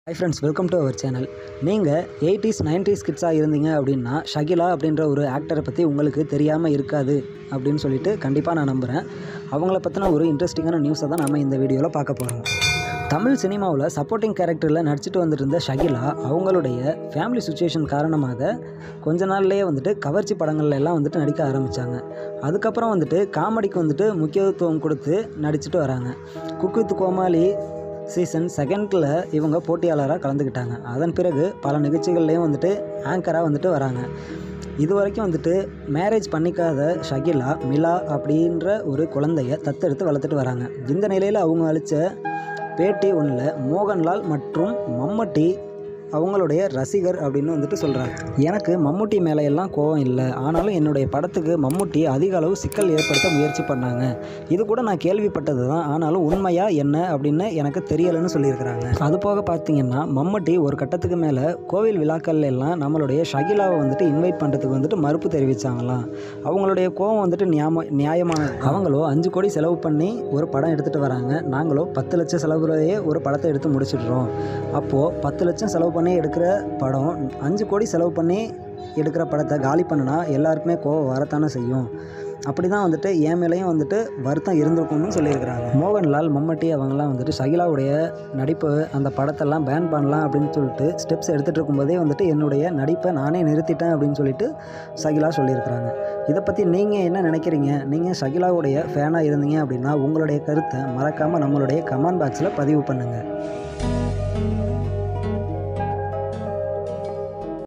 high friends welcome to our channel நீங்கள் eighties nineties கிட்ஸாக இருந்தீங்க அப்படின்னா ஷகிலா அப்படின்ற ஒரு ஆக்டரை பற்றி உங்களுக்கு தெரியாமல் இருக்காது அப்படின்னு சொல்லிட்டு கண்டிப்பாக நான் நம்புகிறேன் அவங்கள பற்றின ஒரு இன்ட்ரெஸ்டிங்கான நியூஸை தான் நம்ம இந்த வீடியோவில் பார்க்க போகிறோம் தமிழ் சினிமாவில் சப்போர்ட்டிங் கேரக்டரில் நடிச்சிட்டு வந்துட்டு இருந்த ஷகிலா அவங்களுடைய ஃபேமிலி சுச்சுவேஷன் காரணமாக கொஞ்ச நாள்லேயே வந்துட்டு கவர்ச்சி படங்கள்ல எல்லாம் வந்துட்டு நடிக்க ஆரம்பித்தாங்க அதுக்கப்புறம் வந்துட்டு காமெடிக்கு வந்துட்டு முக்கியத்துவம் கொடுத்து நடிச்சிட்டு வராங்க குக் வித் கோமாளி சீசன் செகண்டில் இவங்க போட்டியாளராக கலந்துக்கிட்டாங்க அதன் பிறகு பல நிகழ்ச்சிகள்லேயும் வந்துட்டு ஆங்கராக வந்துட்டு வராங்க இது வரைக்கும் வந்துட்டு மேரேஜ் பண்ணிக்காத ஷகிலா மிலா அப்படின்ற ஒரு குழந்தைய தத்தெடுத்து வளர்த்துட்டு வராங்க இந்த நிலையில் அவங்க அளித்த பேட்டி ஒன்றில் மோகன்லால் மற்றும் மம்மட்டி அவங்களுடைய ரசிகர் அப்படின்னு வந்துட்டு சொல்கிறாங்க எனக்கு மம்முட்டி மேலே எல்லாம் கோவம் இல்லை ஆனாலும் என்னுடைய படத்துக்கு மம்முட்டி அதிக அளவு சிக்கல் ஏற்படுத்த முயற்சி பண்ணாங்க இது கூட நான் கேள்விப்பட்டது தான் ஆனாலும் உண்மையா என்ன அப்படின்னு எனக்கு தெரியலைன்னு சொல்லியிருக்கிறாங்க அது போக பார்த்தீங்கன்னா மம்முட்டி ஒரு கட்டத்துக்கு மேலே கோவில் விழாக்கள்ல எல்லாம் நம்மளுடைய ஷகிலாவை வந்துட்டு இன்வைட் பண்ணுறதுக்கு வந்துட்டு மறுப்பு தெரிவித்தாங்களாம் அவங்களுடைய கோவம் வந்துட்டு நியாம நியாயமானது அவங்களோ அஞ்சு கோடி செலவு பண்ணி ஒரு படம் எடுத்துகிட்டு வராங்க நாங்களோ பத்து லட்சம் செலவுலையே ஒரு படத்தை எடுத்து முடிச்சிடுறோம் அப்போது பத்து லட்சம் செலவு பண்ணி எடுக்கிற படம் அஞ்சு கோடி செலவு பண்ணி எடுக்கிற படத்தை காலி பண்ணுனா எல்லாருக்குமே கோவம் வரத்தானே செய்யும் அப்படி தான் வந்துட்டு என் மேலேயும் வந்துட்டு வருத்தம் இருந்திருக்கும்னு சொல்லியிருக்கிறாங்க மோகன்லால் மம்மட்டி அவங்கெல்லாம் வந்துட்டு ஷகிலாவுடைய நடிப்பு அந்த படத்தெல்லாம் பேன் பண்ணலாம் அப்படின்னு சொல்லிட்டு ஸ்டெப்ஸ் எடுத்துகிட்டு இருக்கும்போதே வந்துட்டு என்னுடைய நடிப்பை நானே நிறுத்திட்டேன் அப்படின்னு சொல்லிட்டு ஷகிலா சொல்லியிருக்கிறாங்க இதை பற்றி நீங்கள் என்ன நினைக்கிறீங்க நீங்கள் ஷகிலாவுடைய ஃபேனாக இருந்தீங்க அப்படின்னா உங்களுடைய கருத்தை மறக்காமல் நம்மளுடைய கமெண்ட் பாக்ஸில் பதிவு பண்ணுங்கள்